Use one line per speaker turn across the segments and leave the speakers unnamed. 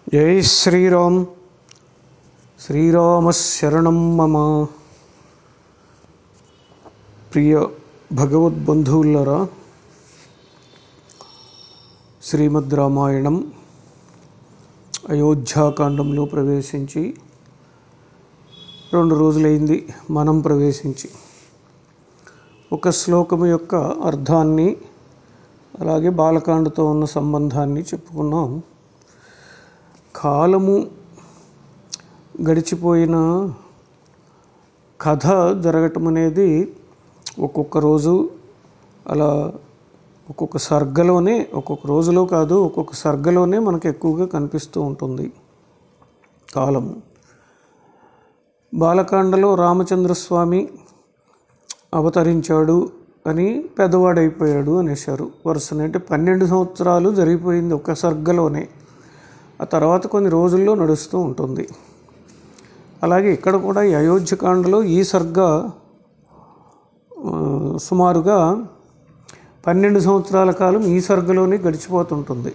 జై శ్రీరామ్ శ్రీరామ శరణం మమ ప్రియ భగవద్బంధువులరా శ్రీమద్ రామాయణం అయోధ్యాకాండంలో ప్రవేశించి రెండు రోజులైంది మనం ప్రవేశించి ఒక శ్లోకము యొక్క అర్థాన్ని అలాగే బాలకాండతో ఉన్న సంబంధాన్ని చెప్పుకున్నాం కాలము గడిచిపోయిన కథ జరగటం అనేది ఒక్కొక్క రోజు అలా ఒక్కొక్క సర్గలోనే ఒక్కొక్క రోజులో కాదు ఒక్కొక్క సర్గలోనే మనకు ఎక్కువగా కనిపిస్తూ ఉంటుంది కాలము బాలకాండలో రామచంద్రస్వామి అవతరించాడు అని పెద్దవాడైపోయాడు అనేశారు వరుసనే అంటే పన్నెండు సంవత్సరాలు జరిగిపోయింది ఒక సర్గలోనే ఆ తర్వాత కొన్ని రోజుల్లో నడుస్తూ ఉంటుంది అలాగే ఇక్కడ కూడా ఈ అయోధ్యకాండలో ఈ సర్గ ఆ, సుమారుగా పన్నెండు సంవత్సరాల కాలం ఈ సర్గలోనే గడిచిపోతుంటుంది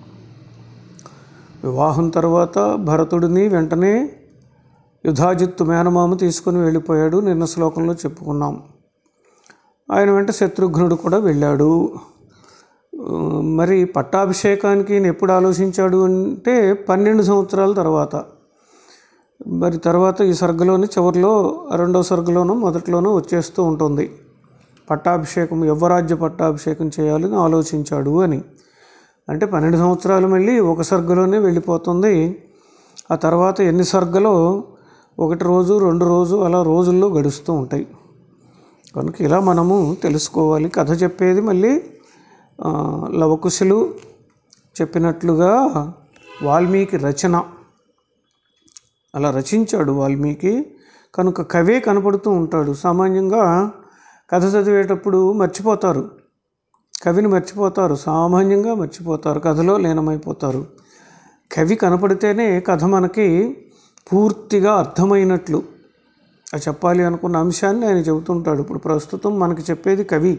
వివాహం తర్వాత భరతుడిని వెంటనే యుధాజిత్తు మేనమామ తీసుకుని వెళ్ళిపోయాడు నిన్న శ్లోకంలో చెప్పుకున్నాం ఆయన వెంట శత్రుఘ్నుడు కూడా వెళ్ళాడు ఆ, మరి పట్టాభిషేకానికి ఈయన ఎప్పుడు ఆలోచించాడు అంటే పన్నెండు సంవత్సరాల తర్వాత మరి తర్వాత ఈ సర్గలోని చివరిలో రెండో సర్గలోనో మొదట్లోనో వచ్చేస్తూ ఉంటుంది పట్టాభిషేకం యువరాజ్య పట్టాభిషేకం చేయాలని ఆలోచించాడు అని అంటే పన్నెండు సంవత్సరాలు మళ్ళీ ఒక సర్గలోనే వెళ్ళిపోతుంది ఆ తర్వాత ఎన్ని సర్గలో ఒకటి రోజు రెండు రోజు అలా రోజుల్లో గడుస్తూ ఉంటాయి కనుక ఇలా మనము తెలుసుకోవాలి కథ చెప్పేది మళ్ళీ ఆ, లవకుశులు చెప్పినట్లుగా వాల్మీకి రచన అలా రచించాడు వాల్మీకి కనుక కవే కనపడుతూ ఉంటాడు సామాన్యంగా కథ చదివేటప్పుడు మర్చిపోతారు కవిని మర్చిపోతారు సామాన్యంగా మర్చిపోతారు కథలో లీనమైపోతారు కవి కనపడితేనే కథ మనకి పూర్తిగా అర్థమైనట్లు ఆ చెప్పాలి అనుకున్న అంశాన్ని ఆయన చెబుతుంటాడు ఇప్పుడు ప్రస్తుతం మనకి చెప్పేది కవి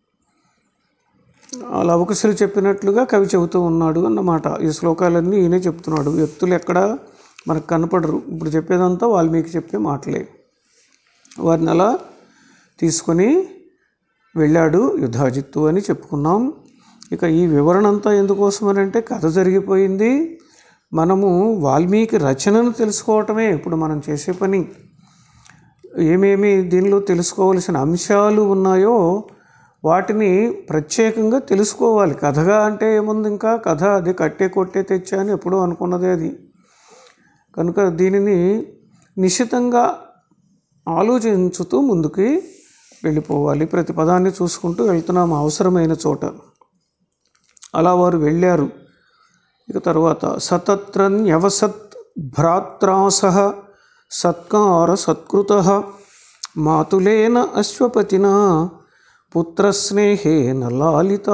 ఆ లవకుశులు చెప్పినట్లుగా కవి చెబుతూ ఉన్నాడు అన్నమాట ఈ శ్లోకాలన్నీ ఈయనే చెప్తున్నాడు వ్యక్తులు ఎక్కడ మనకు కనపడరు ఇప్పుడు చెప్పేదంతా వాల్మీకి చెప్పే మాటలే వారిని అలా తీసుకొని వెళ్ళాడు యుధాజిత్తు అని చెప్పుకున్నాం ఇక ఈ వివరణ అంతా ఎందుకోసమని అంటే కథ జరిగిపోయింది మనము వాల్మీకి రచనను తెలుసుకోవటమే ఇప్పుడు మనం చేసే పని ఏమేమి దీనిలో తెలుసుకోవలసిన అంశాలు ఉన్నాయో వాటిని ప్రత్యేకంగా తెలుసుకోవాలి కథగా అంటే ఏముంది ఇంకా కథ అది కట్టే కొట్టే తెచ్చా అని ఎప్పుడూ అనుకున్నదే అది కనుక దీనిని నిశితంగా ఆలోచించుతూ ముందుకి వెళ్ళిపోవాలి ప్రతి పదాన్ని చూసుకుంటూ వెళ్తున్నాము అవసరమైన చోట అలా వారు వెళ్ళారు ఇక తర్వాత సతత్రన్యవసత్ భ్రాత్రాస సత్కార సత్కృత మాతులేన అశ్వపతిన పుత్రస్నేహేన లాలిత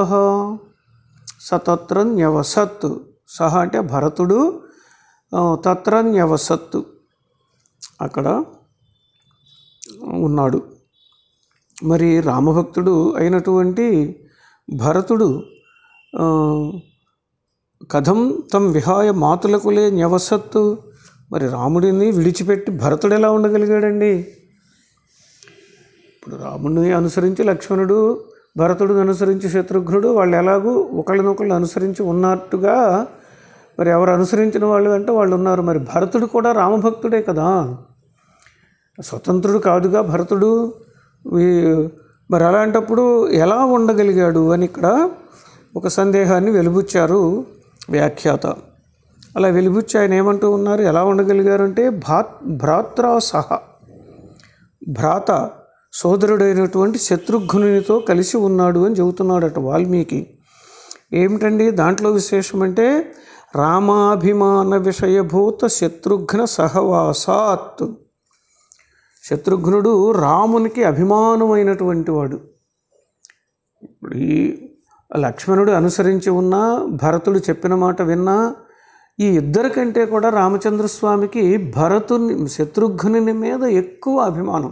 సతత్రన్యవసత్ సహ అంటే భరతుడు ఆ, తత్రన్యవసత్ అక్కడ ఉన్నాడు మరి రామభక్తుడు అయినటువంటి భరతుడు ఆ, కథం తం విహాయ మాతులకులే న్యవసత్తు మరి రాముడిని విడిచిపెట్టి భరతుడు ఎలా ఉండగలిగాడండి ఇప్పుడు రాముడిని అనుసరించి లక్ష్మణుడు భరతుడిని అనుసరించి శత్రుఘ్నుడు వాళ్ళు ఎలాగూ ఒకళ్ళనొకళ్ళు అనుసరించి ఉన్నట్టుగా మరి ఎవరు అనుసరించిన వాళ్ళు అంటే వాళ్ళు ఉన్నారు మరి భరతుడు కూడా రామభక్తుడే కదా స్వతంత్రుడు కాదుగా భరతుడు వీ- మరి అలాంటప్పుడు ఎలా ఉండగలిగాడు అని ఇక్కడ ఒక సందేహాన్ని వెలుబుచ్చారు వ్యాఖ్యాత అలా వెలుబుచ్చి ఆయన ఏమంటూ ఉన్నారు ఎలా ఉండగలిగారంటే భా భ్రాత్రా సహ భ్రాత సోదరుడైనటువంటి శత్రుఘ్నునితో కలిసి ఉన్నాడు అని చెబుతున్నాడట వాల్మీకి ఏమిటండి దాంట్లో విశేషం అంటే రామాభిమాన విషయభూత శత్రుఘ్న సహవాసాత్ శత్రుఘ్నుడు రామునికి అభిమానమైనటువంటి వాడు ఇప్పుడు ఈ లక్ష్మణుడు అనుసరించి ఉన్నా భరతుడు చెప్పిన మాట విన్నా ఈ ఇద్దరి కంటే కూడా రామచంద్రస్వామికి భరతుని శత్రుఘ్నుని మీద ఎక్కువ అభిమానం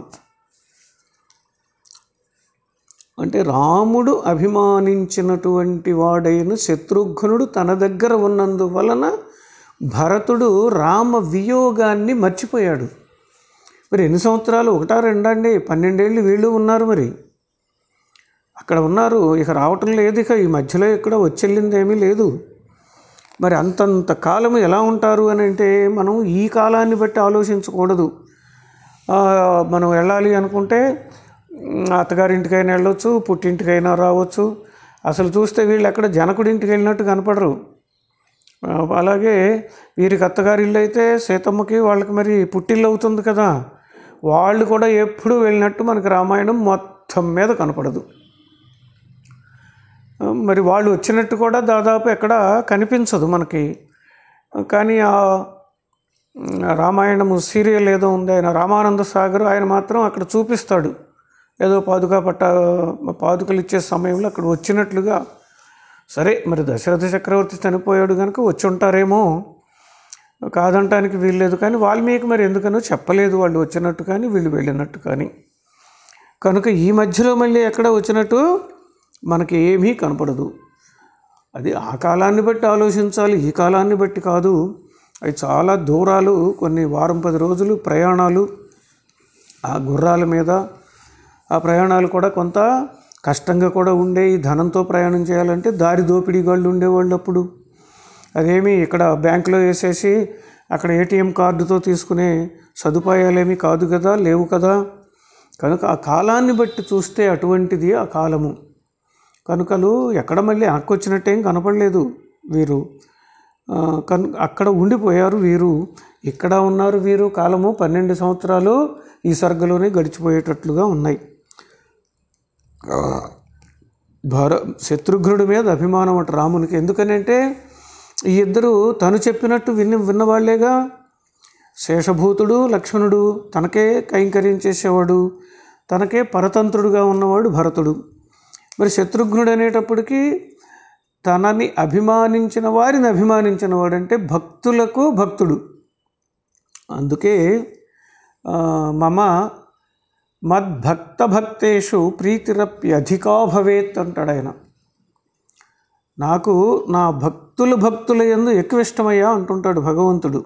అంటే రాముడు అభిమానించినటువంటి వాడైన శత్రుఘ్నుడు తన దగ్గర ఉన్నందువలన భరతుడు రామ వియోగాన్ని మర్చిపోయాడు మరి ఎన్ని సంవత్సరాలు ఒకటా రెండండి పన్నెండేళ్ళు వీళ్ళు ఉన్నారు మరి అక్కడ ఉన్నారు ఇక రావటం లేదు ఇక ఈ మధ్యలో ఇక్కడ వచ్చెళ్ళింది ఏమీ లేదు మరి అంతంత కాలం ఎలా ఉంటారు అని అంటే మనం ఈ కాలాన్ని బట్టి ఆలోచించకూడదు ఆ, మనం వెళ్ళాలి అనుకుంటే మ్, అత్తగారింటికైనా వెళ్ళొచ్చు పుట్టింటికైనా రావచ్చు అసలు చూస్తే వీళ్ళు ఎక్కడ జనకుడింటికి వెళ్ళినట్టు కనపడరు ఆ, అలాగే వీరికి అత్తగారి ఇల్లు అయితే సీతమ్మకి వాళ్ళకి మరి పుట్టిల్లు అవుతుంది కదా వాళ్ళు కూడా ఎప్పుడు వెళ్ళినట్టు మనకి రామాయణం మొత్తం మీద కనపడదు ఆ, మరి వాళ్ళు వచ్చినట్టు కూడా దాదాపు ఎక్కడ కనిపించదు మనకి కానీ ఆ మ్, రామాయణము సీరియల్ ఏదో ఉంది ఆయన రామానంద సాగర్ ఆయన మాత్రం అక్కడ చూపిస్తాడు ఏదో పాదుకా పట్ట పాదుకలు ఇచ్చే సమయంలో అక్కడ వచ్చినట్లుగా సరే మరి దశరథ చక్రవర్తి చనిపోయాడు కనుక వచ్చి ఉంటారేమో కాదంటానికి వీల్లేదు కానీ వాల్మీకి మరి ఎందుకనో చెప్పలేదు వాళ్ళు వచ్చినట్టు కానీ వీళ్ళు వెళ్ళినట్టు కానీ కనుక ఈ మధ్యలో మళ్ళీ ఎక్కడ వచ్చినట్టు మనకి ఏమీ కనపడదు అది ఆ కాలాన్ని బట్టి ఆలోచించాలి ఈ కాలాన్ని బట్టి కాదు అవి చాలా దూరాలు కొన్ని వారం పది రోజులు ప్రయాణాలు ఆ గుర్రాల మీద ఆ ప్రయాణాలు కూడా కొంత కష్టంగా కూడా ఉండే ఈ ధనంతో ప్రయాణం చేయాలంటే దారి దోపిడీ వాళ్ళు ఉండేవాళ్ళు అప్పుడు అదేమి ఇక్కడ బ్యాంకులో వేసేసి అక్కడ ఏటీఎం కార్డుతో తీసుకునే సదుపాయాలేమీ కాదు కదా లేవు కదా కనుక ఆ కాలాన్ని బట్టి చూస్తే అటువంటిది ఆ కాలము కనుకలు ఎక్కడ మళ్ళీ వచ్చినట్టేం కనపడలేదు వీరు ఆ, కను అక్కడ ఉండిపోయారు వీరు ఇక్కడ ఉన్నారు వీరు కాలము పన్నెండు సంవత్సరాలు ఈ సర్గలోనే గడిచిపోయేటట్లుగా ఉన్నాయి భర శత్రుఘ్నుడి మీద అభిమానం అట రామునికి ఎందుకనంటే ఈ ఇద్దరు తను చెప్పినట్టు విని విన్నవాళ్లేగా శేషభూతుడు లక్ష్మణుడు తనకే కైంకర్యం చేసేవాడు తనకే పరతంత్రుడుగా ఉన్నవాడు భరతుడు మరి శత్రుఘ్నుడు అనేటప్పటికీ తనని అభిమానించిన వారిని అభిమానించిన వాడంటే భక్తులకు భక్తుడు అందుకే ఆ, మమ మద్భక్త భక్తేషు ప్రీతిరప్యధికా భవేత్ అంటాడు ఆయన నాకు నా భక్తుల భక్తుల ఎందు ఎక్కువ ఇష్టమయ్యా అంటుంటాడు భగవంతుడు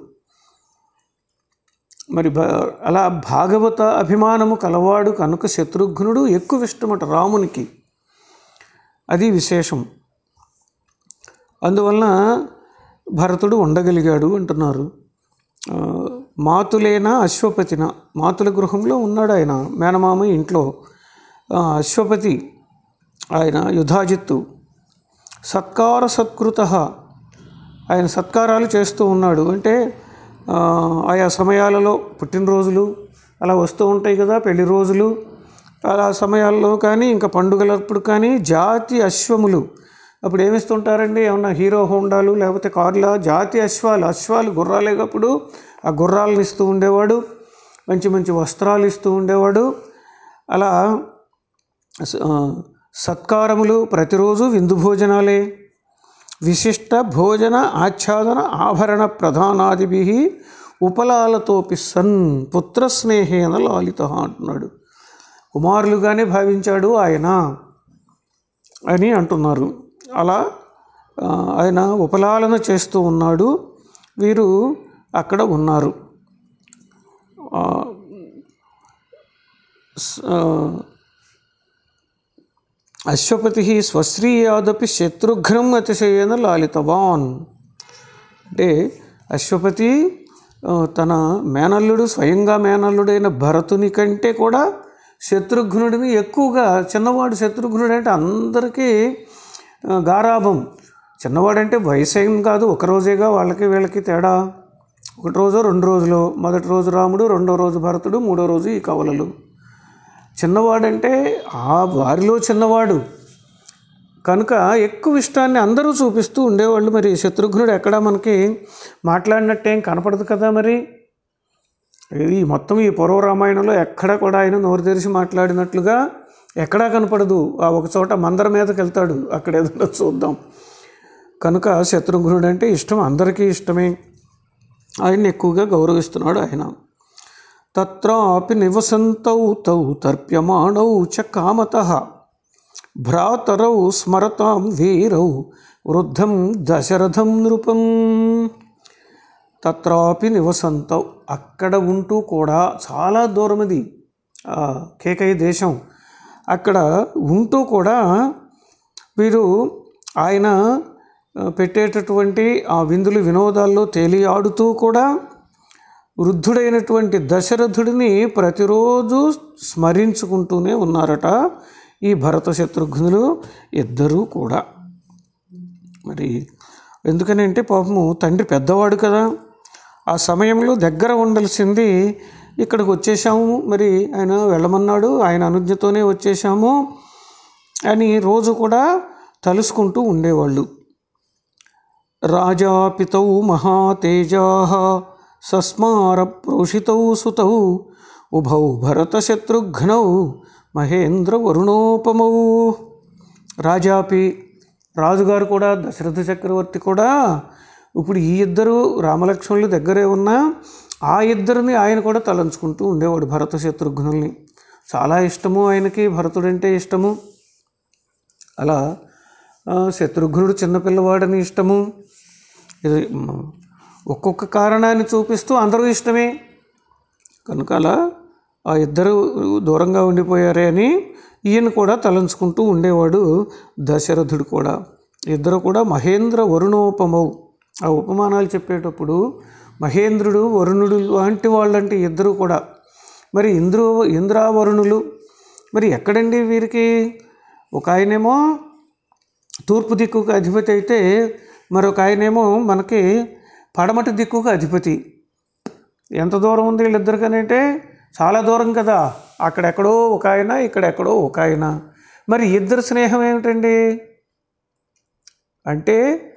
మరి భ అలా భాగవత అభిమానము కలవాడు కనుక శత్రుఘ్నుడు ఎక్కువ ఇష్టమట రామునికి అది విశేషం అందువలన భరతుడు ఉండగలిగాడు అంటున్నారు ఆ, మాతులేన అశ్వపతిన మాతుల గృహంలో ఉన్నాడు ఆయన మేనమామ ఇంట్లో ఆ, అశ్వపతి ఆయన యుధాజిత్తు సత్కార సత్కృత ఆయన సత్కారాలు చేస్తూ ఉన్నాడు అంటే ఆ, ఆయా సమయాలలో పుట్టినరోజులు అలా వస్తూ ఉంటాయి కదా పెళ్లి రోజులు అలా సమయాల్లో కానీ ఇంకా పండుగలప్పుడు కానీ జాతి అశ్వములు అప్పుడు ఏమిస్తుంటారండి ఏమన్నా హీరో హోండాలు లేకపోతే కార్ల జాతి అశ్వాలు అశ్వాలు గుర్రాలేటప్పుడు ఆ గుర్రాలను ఇస్తూ ఉండేవాడు మంచి మంచి వస్త్రాలు ఇస్తూ ఉండేవాడు అలా స- ఆ, సత్కారములు ప్రతిరోజు విందు భోజనాలే విశిష్ట భోజన ఆచ్ఛాదన ఆభరణ ప్రధానాదిభి ఉపలాలతోపి సన్ పుత్రస్నేహేన లాలిత అంటున్నాడు కుమారులుగానే భావించాడు ఆయన అని అంటున్నారు అలా ఆ, ఆయన ఉపలాలన చేస్తూ ఉన్నాడు వీరు అక్కడ ఉన్నారు ఆ, స- ఆ, అశ్వపతి స్వశ్రీయాదపి శత్రుఘ్నం అతిశయేన లాలితవాన్ అంటే అశ్వపతి ఆ, తన మేనల్లుడు స్వయంగా మేనల్లుడైన భరతుని కంటే కూడా శత్రుఘ్నుడిని ఎక్కువగా చిన్నవాడు శత్రుఘ్నుడు అంటే అందరికీ ఆ, గారాభం చిన్నవాడంటే వయసు ఏం కాదు ఒక రోజేగా వాళ్ళకి వీళ్ళకి తేడా ఒకటి రోజు రెండు రోజులు మొదటి రోజు రాముడు రెండో రోజు భరతుడు మూడో రోజు ఈ కవలలు చిన్నవాడంటే ఆ వారిలో చిన్నవాడు కనుక ఎక్కువ ఇష్టాన్ని అందరూ చూపిస్తూ ఉండేవాళ్ళు మరి శత్రుఘ్నుడు ఎక్కడ మనకి మాట్లాడినట్టేం కనపడదు కదా మరి ఈ మొత్తం ఈ పూర్వ రామాయణంలో ఎక్కడ కూడా ఆయన నోరు తెరిచి మాట్లాడినట్లుగా ఎక్కడా కనపడదు ఆ ఒక చోట మందర మీదకి వెళ్తాడు అక్కడ ఏదైనా చూద్దాం కనుక శత్రుఘ్నుడు అంటే ఇష్టం అందరికీ ఇష్టమే ఆయన్ని ఎక్కువగా గౌరవిస్తున్నాడు ఆయన తత్రాపి నివసంతౌ తౌ తర్ప్యమాణౌ చ కామత భ్రాతరౌ స్మరతాం వీరౌ వృద్ధం దశరథం నృపం తత్రాపి నివసంతౌ అక్కడ ఉంటూ కూడా చాలా దూరం అది ఆ కేకయ దేశం అక్కడ ఉంటూ కూడా వీరు ఆయన ఆ, పెట్టేటటువంటి ఆ విందులు వినోదాల్లో తేలియాడుతూ కూడా వృద్ధుడైనటువంటి దశరథుడిని ప్రతిరోజు స్మరించుకుంటూనే ఉన్నారట ఈ భరత శత్రుఘ్నులు ఇద్దరూ కూడా మరి ఎందుకని అంటే పాపము తండ్రి పెద్దవాడు కదా ఆ సమయంలో దగ్గర ఉండాల్సింది ఇక్కడికి వచ్చేసాము మరి ఆయన వెళ్ళమన్నాడు ఆయన అనుజ్ఞతోనే వచ్చేసాము అని రోజు కూడా తలుసుకుంటూ ఉండేవాళ్ళు రాజాపితౌ మహాతేజా సస్మార ప్రోషితౌ సుతౌ ఉభౌ భరతశత్రుఘ్నౌ మహేంద్ర వరుణోపమౌ రాజాపి రాజుగారు కూడా దశరథ చక్రవర్తి కూడా ఇప్పుడు ఈ ఇద్దరు రామలక్ష్మణులు దగ్గరే ఉన్నా ఆ ఇద్దరిని ఆయన కూడా తలంచుకుంటూ ఉండేవాడు భరత శత్రుఘ్నుల్ని చాలా ఇష్టము ఆయనకి భరతుడంటే ఇష్టము అలా ఆ, శత్రుఘ్నుడు చిన్నపిల్లవాడని ఇష్టము ఇది మ- ఒక్కొక్క కారణాన్ని చూపిస్తూ అందరూ ఇష్టమే కనుక అలా ఆ ఇద్దరు దూరంగా ఉండిపోయారే అని ఈయన కూడా తలంచుకుంటూ ఉండేవాడు దశరథుడు కూడా ఇద్దరు కూడా మహేంద్ర వరుణోపమౌ ఆ ఉపమానాలు చెప్పేటప్పుడు మహేంద్రుడు వరుణుడు లాంటి వాళ్ళంటే ఇద్దరు కూడా మరి ఇంద్రు ఇంద్రావరుణులు మరి ఎక్కడండి వీరికి ఒక ఆయనేమో తూర్పు దిక్కుకు అధిపతి అయితే మరొక ఆయనేమో మనకి పడమటి దిక్కుకు అధిపతి ఎంత దూరం ఉంది వీళ్ళిద్దరికనంటే చాలా దూరం కదా అక్కడెక్కడో ఒక ఆయన ఇక్కడెక్కడో ఒక ఆయన మరి ఇద్దరు స్నేహం ఏమిటండి అంటే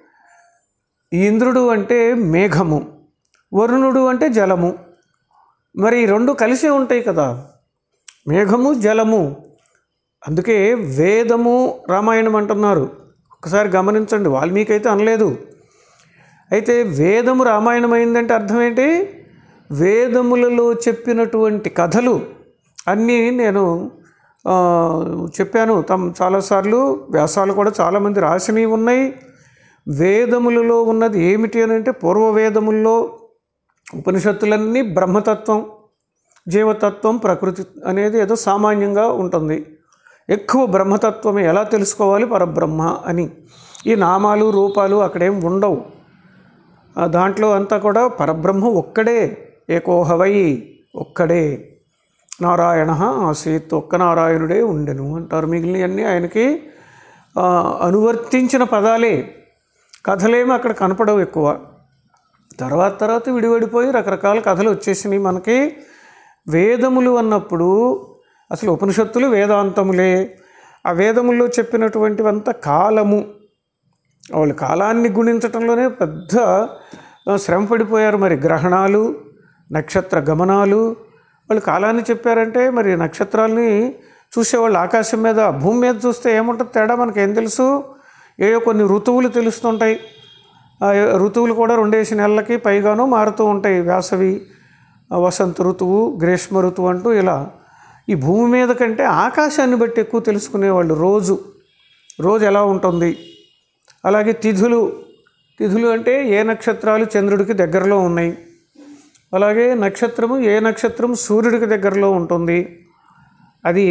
ఇంద్రుడు అంటే మేఘము వరుణుడు అంటే జలము మరి ఈ రెండు కలిసే ఉంటాయి కదా మేఘము జలము అందుకే వేదము రామాయణం అంటున్నారు ఒకసారి గమనించండి వాల్మీకి అయితే అనలేదు అయితే వేదము రామాయణం అయిందంటే అర్థం ఏంటి వేదములలో చెప్పినటువంటి కథలు అన్నీ నేను ఆ, చెప్పాను తమ చాలాసార్లు వ్యాసాలు కూడా చాలామంది రాసినవి ఉన్నాయి వేదములలో ఉన్నది ఏమిటి అని అంటే పూర్వ వేదముల్లో ఉపనిషత్తులన్నీ బ్రహ్మతత్వం జీవతత్వం ప్రకృతి అనేది ఏదో సామాన్యంగా ఉంటుంది ఎక్కువ బ్రహ్మతత్వం ఎలా తెలుసుకోవాలి పరబ్రహ్మ అని ఈ నామాలు రూపాలు అక్కడేం ఉండవు ఆ దాంట్లో అంతా కూడా పరబ్రహ్మ ఒక్కడే ఏకోహవై ఒక్కడే నారాయణ ఆసీత్ ఒక్క నారాయణుడే ఉండెను అంటారు మిగిలినవన్నీ ఆయనకి ఆ, అనువర్తించిన పదాలే కథలేమి అక్కడ కనపడవు ఎక్కువ తర్వాత తర్వాత విడివడిపోయి రకరకాల కథలు వచ్చేసినాయి మనకి వేదములు అన్నప్పుడు అసలు ఉపనిషత్తులు వేదాంతములే ఆ వేదముల్లో చెప్పినటువంటివంతా కాలము వాళ్ళు కాలాన్ని గుణించటంలోనే పెద్ద ఆ, శ్రమ పడిపోయారు మరి గ్రహణాలు నక్షత్ర గమనాలు వాళ్ళు కాలాన్ని చెప్పారంటే మరి నక్షత్రాలని చూసేవాళ్ళు ఆకాశం మీద భూమి మీద చూస్తే ఏముంటుంది తేడా మనకి ఏం తెలుసు ఏవో కొన్ని ఋతువులు తెలుస్తుంటాయి ఆ ఋతువులు కూడా రెండేసి నెలలకి పైగాను మారుతూ ఉంటాయి వేసవి ఆ వసంత ఋతువు గ్రీష్మ ఋతువు అంటూ ఇలా ఈ భూమి మీద కంటే ఆకాశాన్ని బట్టి ఎక్కువ తెలుసుకునేవాళ్ళు రోజు రోజు ఎలా ఉంటుంది అలాగే తిథులు తిథులు అంటే ఏ నక్షత్రాలు చంద్రుడికి దగ్గరలో ఉన్నాయి అలాగే నక్షత్రము ఏ నక్షత్రం సూర్యుడికి దగ్గరలో ఉంటుంది అది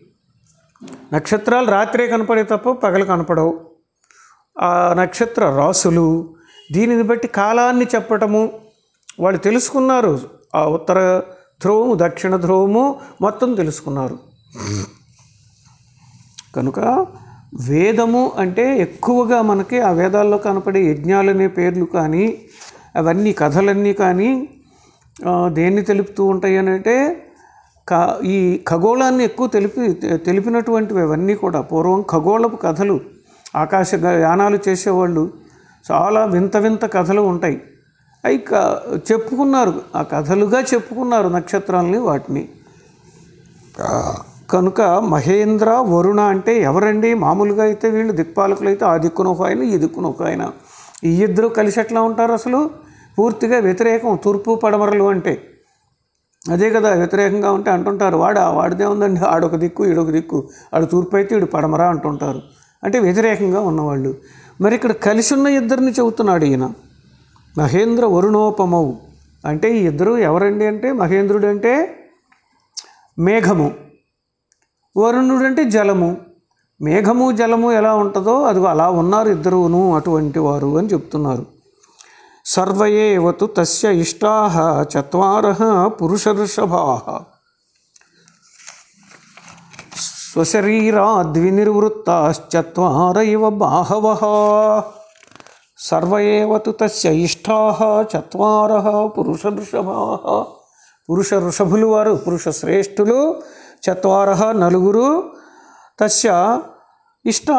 నక్షత్రాలు రాత్రే కనపడే తప్ప పగలు కనపడవు ఆ నక్షత్ర రాసులు దీనిని బట్టి కాలాన్ని చెప్పటము వాళ్ళు తెలుసుకున్నారు ఆ ఉత్తర ధ్రువము దక్షిణ ధ్రువము మొత్తం తెలుసుకున్నారు కనుక వేదము అంటే ఎక్కువగా మనకి ఆ వేదాల్లో కనపడే యజ్ఞాలనే పేర్లు కానీ అవన్నీ కథలన్నీ కానీ ఆ, దేన్ని తెలుపుతూ ఉంటాయి అని అంటే క ఈ ఖగోళాన్ని ఎక్కువ తెలిపి తెలిపినటువంటివి అవన్నీ కూడా పూర్వం ఖగోళపు కథలు ఆకాశ గ- యానాలు చేసేవాళ్ళు చాలా వింత వింత కథలు ఉంటాయి అవి క చెప్పుకున్నారు ఆ కథలుగా చెప్పుకున్నారు నక్షత్రాలని వాటిని కనుక మహేంద్ర వరుణ అంటే ఎవరండి మామూలుగా అయితే వీళ్ళు దిక్పాలకులు అయితే ఆ దిక్కున ఒక ఆయన ఈ దిక్కున ఒక ఆయన ఈ ఇద్దరు కలిసి ఎట్లా ఉంటారు అసలు పూర్తిగా వ్యతిరేకం తూర్పు పడమరలు అంటే అదే కదా వ్యతిరేకంగా ఉంటే అంటుంటారు వాడు వాడిదే ఉందండి ఆడొక దిక్కు ఈడొక దిక్కు ఆడు తూర్పు అయితే ఈడు పడమర అంటుంటారు అంటే వ్యతిరేకంగా ఉన్నవాళ్ళు మరి ఇక్కడ కలిసి ఉన్న ఇద్దరిని చెబుతున్నాడు ఈయన మహేంద్ర వరుణోపమౌ అంటే ఈ ఇద్దరు ఎవరండి అంటే మహేంద్రుడు అంటే మేఘము వరుణుడు అంటే జలము మేఘము జలము ఎలా ఉంటుందో అదిగో అలా ఉన్నారు ఇద్దరును అటువంటి వారు అని చెప్తున్నారు సర్వయేవతు తస్య ఇష్టా చత్వార పురుష ఋషభా స్వశరీరాద్వినిర్వృత్తాశ్చత్వార ఇవ బాహవ సర్వయేవతు తస్య ఇష్టా చత్వార పురుష ఋషభా పురుష ఋషభులు వారు పురుష శ్రేష్ఠులు చత్వార నలుగురు తస్య ఇష్టా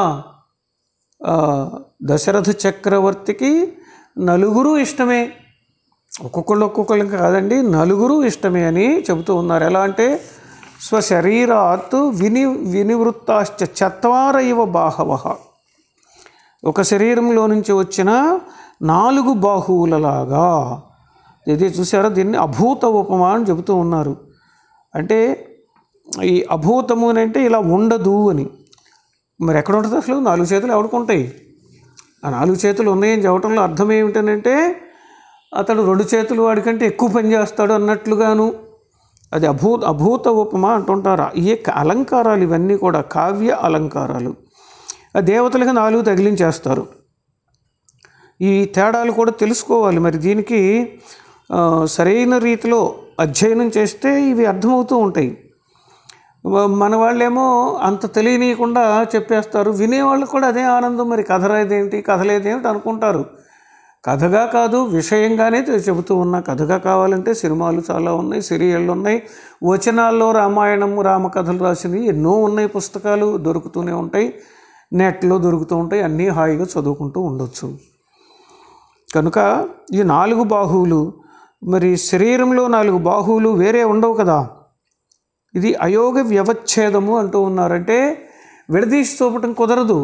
దశరథ చక్రవర్తికి నలుగురు ఇష్టమే ఒక్కొక్కళ్ళు ఒక్కొక్కళ్ళు కాదండి నలుగురు ఇష్టమే అని చెబుతూ ఉన్నారు ఎలా అంటే స్వశరీరాత్ విని వినివృత్తాశ్చ చత్వార ఇవ బాహవ ఒక శరీరంలో నుంచి వచ్చిన నాలుగు బాహువులలాగా ఇది చూసారా దీన్ని అభూత ఉపమా అని చెబుతూ ఉన్నారు అంటే ఈ అభూతము అని అంటే ఇలా ఉండదు అని మరి ఎక్కడ ఉంటుంది అసలు నాలుగు చేతులు ఎవడుకుంటాయి ఆ నాలుగు చేతులు ఉన్నాయని చెప్పడంలో అర్థం ఏమిటనంటే అతడు రెండు చేతులు వాడికంటే ఎక్కువ పని చేస్తాడు అన్నట్లుగాను అది అభూత అభూత ఉపమ అంటుంటారు ఈ అలంకారాలు ఇవన్నీ కూడా కావ్య అలంకారాలు ఆ దేవతలకు నాలుగు తగిలించేస్తారు ఈ తేడాలు కూడా తెలుసుకోవాలి మరి దీనికి ఆ, సరైన రీతిలో అధ్యయనం చేస్తే ఇవి అర్థమవుతూ ఉంటాయి వ- మన వాళ్ళేమో అంత తెలియనీయకుండా చెప్పేస్తారు వినేవాళ్ళు కూడా అదే ఆనందం మరి కథ లేదేంటి కథ లేదేమిటి అనుకుంటారు కథగా కాదు విషయంగానే తె- చెబుతూ ఉన్నా కథగా కావాలంటే సినిమాలు చాలా ఉన్నాయి సీరియళ్ళు ఉన్నాయి వచనాల్లో రామాయణం రామకథలు రాసినవి ఎన్నో ఉన్నాయి పుస్తకాలు దొరుకుతూనే ఉంటాయి నెట్లో దొరుకుతూ ఉంటాయి అన్నీ హాయిగా చదువుకుంటూ ఉండొచ్చు కనుక ఈ నాలుగు బాహువులు మరి శరీరంలో నాలుగు బాహువులు వేరే ఉండవు కదా ఇది అయోగ వ్యవచ్ఛేదము అంటూ ఉన్నారంటే విడదీసి చూపటం కుదరదు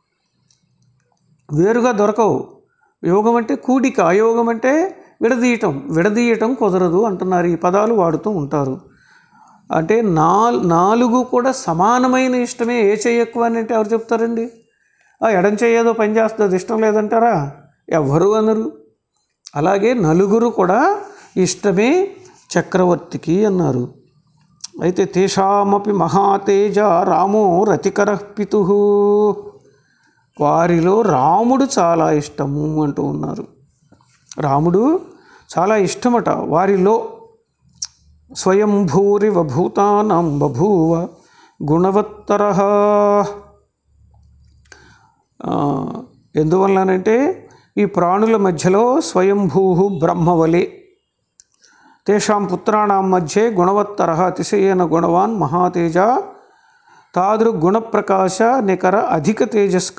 వేరుగా దొరకవు యోగం అంటే కూడిక అయోగం అంటే విడదీయటం విడదీయటం కుదరదు అంటున్నారు ఈ పదాలు వాడుతూ ఉంటారు అంటే నా నాలుగు కూడా సమానమైన ఇష్టమే ఏ చెయ్యి ఎక్కువ అని అంటే ఎవరు చెప్తారండి ఆ ఎడం చెయ్యేదో పని చేస్తుంది అది ఇష్టం లేదంటారా ఎవ్వరు అనరు అలాగే నలుగురు కూడా ఇష్టమే చక్రవర్తికి అన్నారు అయితే తేషామపి మహాతేజ రామో రతికర పితు వారిలో రాముడు చాలా ఇష్టము అంటూ ఉన్నారు రాముడు చాలా ఇష్టమట వారిలో స్వయంభూరివ భూతానాం బభూవ గుణవత్తర ఎందువల్లనంటే ఈ ప్రాణుల మధ్యలో స్వయంభూ బ్రహ్మవలే తేషాం పుత్రాణం మధ్యే గుణవత్తర అతిశయేన గుణవాన్ మహాతేజ తాదృగుణప్రకాశ నికర అధిక తేజస్క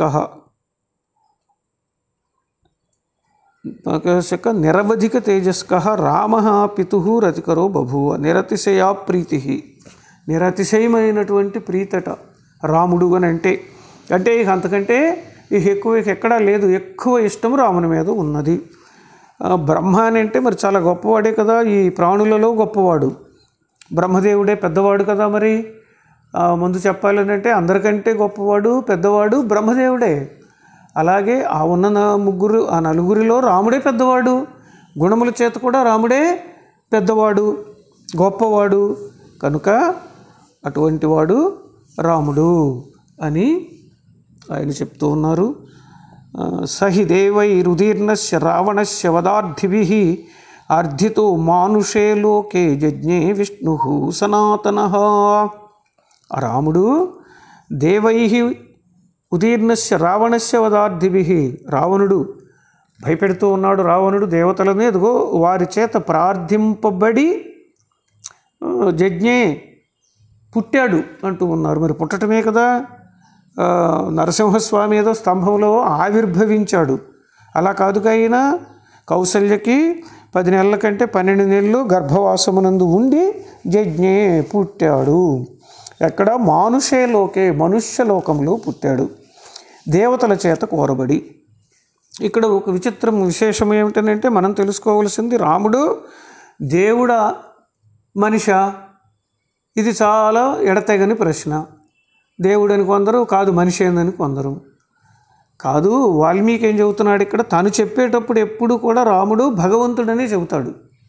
ప్రకాశక నిరవధిక తేజస్క రామ పితు రతికరో బభూవ నిరతిశయా ప్రీతి నిరతిశయమైనటువంటి ప్రీతట రాముడు అని అంటే అంటే ఇక అంతకంటే ఇక ఎక్కువ ఇక ఎక్కడా లేదు ఎక్కువ ఇష్టం రాముని మీద ఉన్నది ఆ, బ్రహ్మ అని అంటే మరి చాలా గొప్పవాడే కదా ఈ ప్రాణులలో గొప్పవాడు బ్రహ్మదేవుడే పెద్దవాడు కదా మరి ఆ, ముందు చెప్పాలని అంటే అందరికంటే గొప్పవాడు పెద్దవాడు బ్రహ్మదేవుడే అలాగే ఆ ఉన్న నా- ముగ్గురు ఆ నలుగురిలో రాముడే పెద్దవాడు గుణముల చేత కూడా రాముడే పెద్దవాడు గొప్పవాడు కనుక అటువంటి వాడు రాముడు అని ఆయన చెప్తూ ఉన్నారు ఆ, సహి దేవైరుదీర్ణస్య రావణస్య వదార్థిభి అర్థితో మానుషే లోకే జజ్ఞే విష్ణు సనాతన ఆ రాముడు దేవై ఉదీర్ణస్య రావణస్య వదార్థిభి రావణుడు భయపెడుతూ ఉన్నాడు రావణుడు దేవతలని ఎదుగో వారి చేత ప్రార్థింపబడి ఆ, జజ్ఞే పుట్టాడు అంటూ ఉన్నారు మరి పుట్టటమే కదా ఆ, నరసింహస్వామి ఏదో స్తంభంలో ఆవిర్భవించాడు అలా కాదుగా ఆయన కౌసల్యకి పది నెలల కంటే పన్నెండు నెలలు గర్భవాసమునందు ఉండి జజ్ఞే పుట్టాడు ఎక్కడ మానుషేలోకే మనుష్యలోకంలో పుట్టాడు దేవతల చేత కోరబడి ఇక్కడ ఒక విచిత్రం విశేషం ఏమిటనంటే మనం తెలుసుకోవాల్సింది రాముడు దేవుడా మనిష ఇది చాలా ఎడతెగని ప్రశ్న దేవుడని కొందరు కాదు మనిషి అని కొందరు కాదు వాల్మీకి ఏం చెబుతున్నాడు ఇక్కడ తను చెప్పేటప్పుడు ఎప్పుడు కూడా రాముడు భగవంతుడనే చెబుతాడు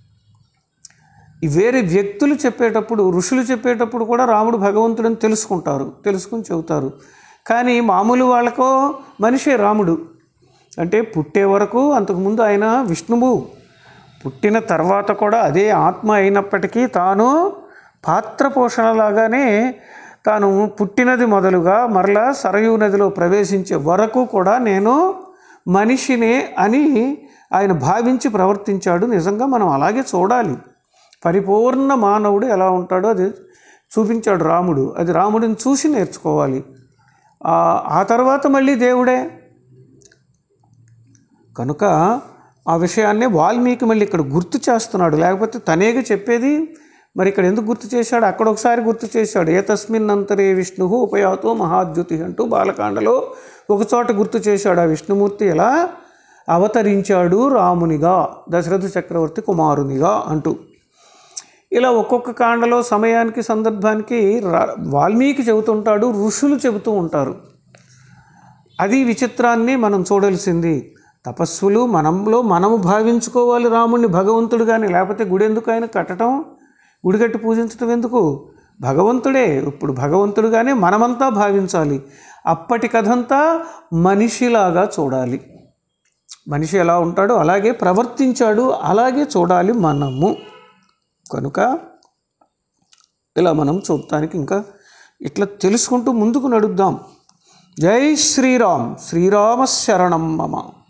ఈ వేరే వ్యక్తులు చెప్పేటప్పుడు ఋషులు చెప్పేటప్పుడు కూడా రాముడు భగవంతుడని తెలుసుకుంటారు తెలుసుకుని చెబుతారు కానీ మామూలు వాళ్ళకో మనిషే రాముడు అంటే పుట్టే వరకు అంతకుముందు ఆయన విష్ణువు పుట్టిన తర్వాత కూడా అదే ఆత్మ అయినప్పటికీ తాను పాత్ర పోషణలాగానే తాను పుట్టినది మొదలుగా మరలా సరయూ నదిలో ప్రవేశించే వరకు కూడా నేను మనిషినే అని ఆయన భావించి ప్రవర్తించాడు నిజంగా మనం అలాగే చూడాలి పరిపూర్ణ మానవుడు ఎలా ఉంటాడో అది చూపించాడు రాముడు అది రాముడిని చూసి నేర్చుకోవాలి ఆ- ఆ తర్వాత మళ్ళీ దేవుడే కనుక ఆ విషయాన్ని వాల్మీకి మళ్ళీ ఇక్కడ గుర్తు చేస్తున్నాడు లేకపోతే తనేగా చెప్పేది మరి ఇక్కడ ఎందుకు గుర్తు చేశాడు అక్కడ ఒకసారి గుర్తు చేశాడు ఏ తస్మిన్ అంతరే విష్ణు ఉపయాతో మహాద్యుతి అంటూ బాలకాండలో ఒక చోట గుర్తు చేశాడు ఆ విష్ణుమూర్తి ఎలా అవతరించాడు రామునిగా దశరథ చక్రవర్తి కుమారునిగా అంటూ ఇలా ఒక్కొక్క కాండలో సమయానికి సందర్భానికి రా- వాల్మీకి చెబుతుంటాడు ఋషులు చెబుతూ ఉంటారు అది విచిత్రాన్ని మనం చూడాల్సింది తపస్సులు మనంలో మనము భావించుకోవాలి రాముణ్ణి భగవంతుడు కానీ లేకపోతే గుడి ఎందుకు ఆయన కట్టడం గుడి కట్టి పూజించడం ఎందుకు భగవంతుడే ఇప్పుడు భగవంతుడుగానే మనమంతా భావించాలి అప్పటి కథంతా మనిషిలాగా చూడాలి మనిషి ఎలా ఉంటాడో అలాగే ప్రవర్తించాడు అలాగే చూడాలి మనము కనుక ఇలా మనం చూడటానికి ఇంకా ఇట్లా తెలుసుకుంటూ ముందుకు నడుద్దాం జై శ్రీరామ్ శ్రీరామ శరణం మమ